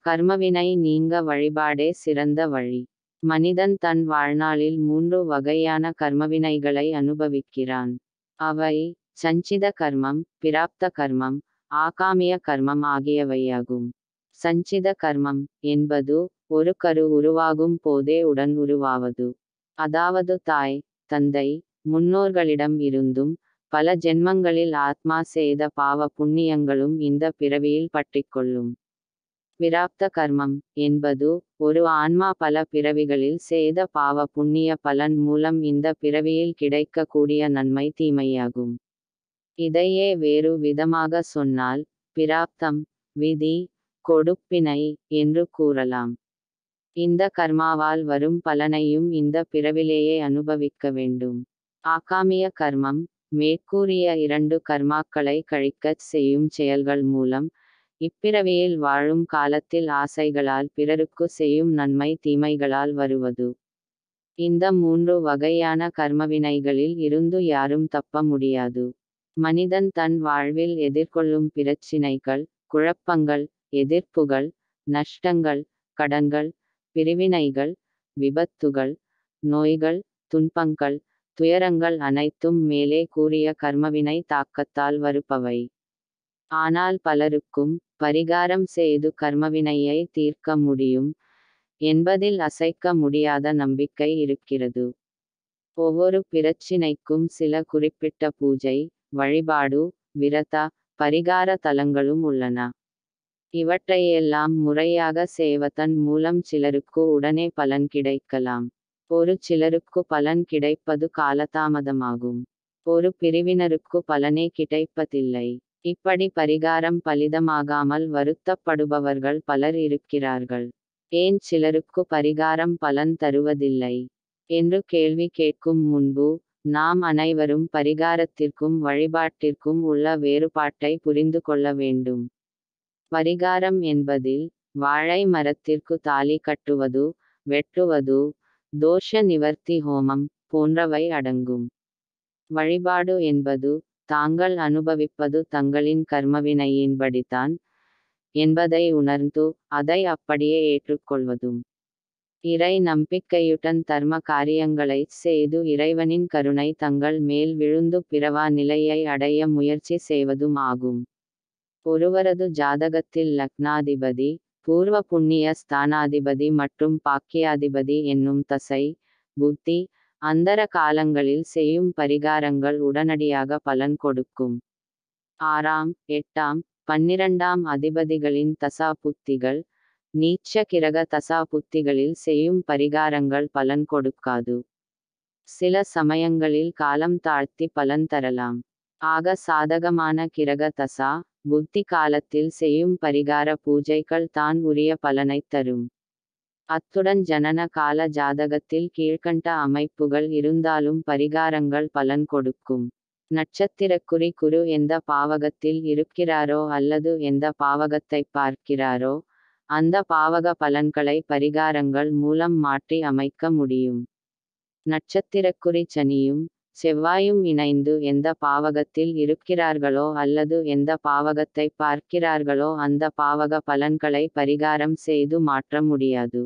கர்மவினை நீங்க வழிபாடே சிறந்த வழி மனிதன் தன் வாழ்நாளில் மூன்று வகையான கர்மவினைகளை அனுபவிக்கிறான் அவை சஞ்சித கர்மம் பிராப்த கர்மம் ஆகாமிய கர்மம் ஆகியவையாகும் சஞ்சித கர்மம் என்பது ஒரு கரு உருவாகும் போதே உடன் உருவாவது அதாவது தாய் தந்தை முன்னோர்களிடம் இருந்தும் பல ஜென்மங்களில் ஆத்மா செய்த பாவ புண்ணியங்களும் இந்த பிறவியில் பற்றிக்கொள்ளும் பிராப்த கர்மம் என்பது ஒரு ஆன்மா பல பிறவிகளில் செய்த பாவ புண்ணிய பலன் மூலம் இந்த பிறவியில் கிடைக்கக்கூடிய நன்மை தீமையாகும் இதையே வேறு விதமாக சொன்னால் பிராப்தம் விதி கொடுப்பினை என்று கூறலாம் இந்த கர்மாவால் வரும் பலனையும் இந்த பிறவிலேயே அனுபவிக்க வேண்டும் ஆகாமிய கர்மம் மேற்கூறிய இரண்டு கர்மாக்களை கழிக்கச் செய்யும் செயல்கள் மூலம் இப்பிறவியில் வாழும் காலத்தில் ஆசைகளால் பிறருக்கு செய்யும் நன்மை தீமைகளால் வருவது இந்த மூன்று வகையான கர்மவினைகளில் இருந்து யாரும் தப்ப முடியாது மனிதன் தன் வாழ்வில் எதிர்கொள்ளும் பிரச்சினைகள் குழப்பங்கள் எதிர்ப்புகள் நஷ்டங்கள் கடன்கள் பிரிவினைகள் விபத்துகள் நோய்கள் துன்பங்கள் துயரங்கள் அனைத்தும் மேலே கூறிய கர்மவினை தாக்கத்தால் வருபவை ஆனால் பலருக்கும் பரிகாரம் செய்து கர்மவினையை தீர்க்க முடியும் என்பதில் அசைக்க முடியாத நம்பிக்கை இருக்கிறது ஒவ்வொரு பிரச்சினைக்கும் சில குறிப்பிட்ட பூஜை வழிபாடு விரதா பரிகார தலங்களும் உள்ளன இவற்றையெல்லாம் முறையாக செய்வதன் மூலம் சிலருக்கு உடனே பலன் கிடைக்கலாம் ஒரு சிலருக்கு பலன் கிடைப்பது காலதாமதமாகும் ஒரு பிரிவினருக்கு பலனே கிடைப்பதில்லை இப்படி பரிகாரம் பலிதமாகாமல் வருத்தப்படுபவர்கள் பலர் இருக்கிறார்கள் ஏன் சிலருக்கு பரிகாரம் பலன் தருவதில்லை என்று கேள்வி கேட்கும் முன்பு நாம் அனைவரும் பரிகாரத்திற்கும் வழிபாட்டிற்கும் உள்ள வேறுபாட்டை புரிந்து கொள்ள வேண்டும் பரிகாரம் என்பதில் வாழை மரத்திற்கு தாலி கட்டுவது வெட்டுவது தோஷ நிவர்த்தி ஹோமம் போன்றவை அடங்கும் வழிபாடு என்பது தாங்கள் அனுபவிப்பது தங்களின் கர்மவினையின்படித்தான் என்பதை உணர்ந்து அதை அப்படியே ஏற்றுக்கொள்வதும் இறை நம்பிக்கையுடன் தர்ம காரியங்களை செய்து இறைவனின் கருணை தங்கள் மேல் விழுந்து பிறவா நிலையை அடைய முயற்சி செய்வதும் ஆகும் ஒருவரது ஜாதகத்தில் லக்னாதிபதி பூர்வ புண்ணிய ஸ்தானாதிபதி மற்றும் பாக்கியாதிபதி என்னும் தசை புத்தி அந்தர காலங்களில் செய்யும் பரிகாரங்கள் உடனடியாக பலன் கொடுக்கும் ஆறாம் எட்டாம் பன்னிரண்டாம் அதிபதிகளின் தசா புத்திகள் நீச்ச கிரக தசா புத்திகளில் செய்யும் பரிகாரங்கள் பலன் கொடுக்காது சில சமயங்களில் காலம் தாழ்த்தி பலன் தரலாம் ஆக சாதகமான கிரக தசா புத்தி காலத்தில் செய்யும் பரிகார பூஜைகள் தான் உரிய பலனைத் தரும் அத்துடன் ஜனன கால ஜாதகத்தில் கீழ்கண்ட அமைப்புகள் இருந்தாலும் பரிகாரங்கள் பலன் கொடுக்கும் நட்சத்திரக்குறி குரு எந்த பாவகத்தில் இருக்கிறாரோ அல்லது எந்த பாவகத்தை பார்க்கிறாரோ அந்த பாவக பலன்களை பரிகாரங்கள் மூலம் மாற்றி அமைக்க முடியும் நட்சத்திரக்குறி சனியும் செவ்வாயும் இணைந்து எந்த பாவகத்தில் இருக்கிறார்களோ அல்லது எந்த பாவகத்தை பார்க்கிறார்களோ அந்த பாவக பலன்களை பரிகாரம் செய்து மாற்ற முடியாது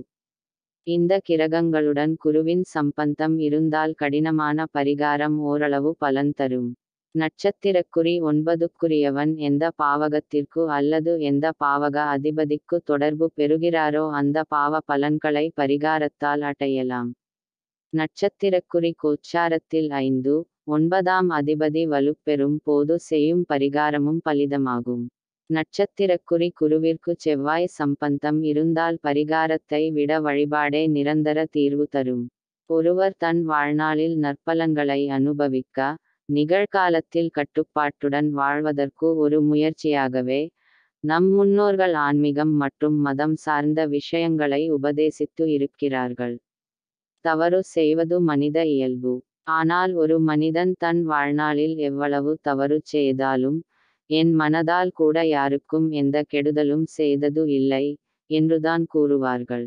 இந்த கிரகங்களுடன் குருவின் சம்பந்தம் இருந்தால் கடினமான பரிகாரம் ஓரளவு பலன் தரும் நட்சத்திரக்குறி ஒன்பதுக்குரியவன் எந்த பாவகத்திற்கு அல்லது எந்த பாவக அதிபதிக்கு தொடர்பு பெறுகிறாரோ அந்த பாவ பலன்களை பரிகாரத்தால் அடையலாம் நட்சத்திரக்குறி கோச்சாரத்தில் ஐந்து ஒன்பதாம் அதிபதி வலுப்பெறும் போது செய்யும் பரிகாரமும் பலிதமாகும் நட்சத்திரக்குறி குருவிற்கு செவ்வாய் சம்பந்தம் இருந்தால் பரிகாரத்தை விட வழிபாடே நிரந்தர தீர்வு தரும் ஒருவர் தன் வாழ்நாளில் நற்பலன்களை அனுபவிக்க நிகழ்காலத்தில் கட்டுப்பாட்டுடன் வாழ்வதற்கு ஒரு முயற்சியாகவே நம் முன்னோர்கள் ஆன்மீகம் மற்றும் மதம் சார்ந்த விஷயங்களை உபதேசித்து இருக்கிறார்கள் தவறு செய்வது மனித இயல்பு ஆனால் ஒரு மனிதன் தன் வாழ்நாளில் எவ்வளவு தவறு செய்தாலும் என் மனதால் கூட யாருக்கும் எந்த கெடுதலும் செய்தது இல்லை என்றுதான் கூறுவார்கள்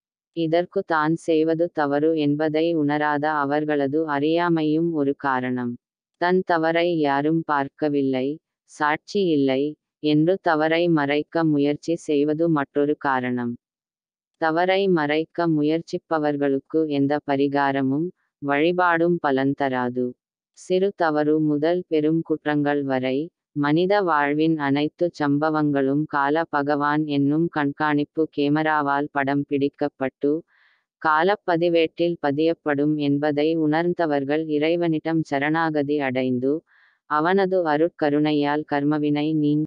இதற்கு தான் செய்வது தவறு என்பதை உணராத அவர்களது அறியாமையும் ஒரு காரணம் தன் தவறை யாரும் பார்க்கவில்லை சாட்சி இல்லை என்று தவறை மறைக்க முயற்சி செய்வது மற்றொரு காரணம் தவறை மறைக்க முயற்சிப்பவர்களுக்கு எந்த பரிகாரமும் வழிபாடும் பலன் தராது சிறு தவறு முதல் பெரும் குற்றங்கள் வரை மனித வாழ்வின் அனைத்து சம்பவங்களும் கால பகவான் என்னும் கண்காணிப்பு கேமராவால் படம் பிடிக்கப்பட்டு காலப்பதிவேட்டில் பதியப்படும் என்பதை உணர்ந்தவர்கள் இறைவனிடம் சரணாகதி அடைந்து அவனது அருட்கருணையால் கர்மவினை நீங்க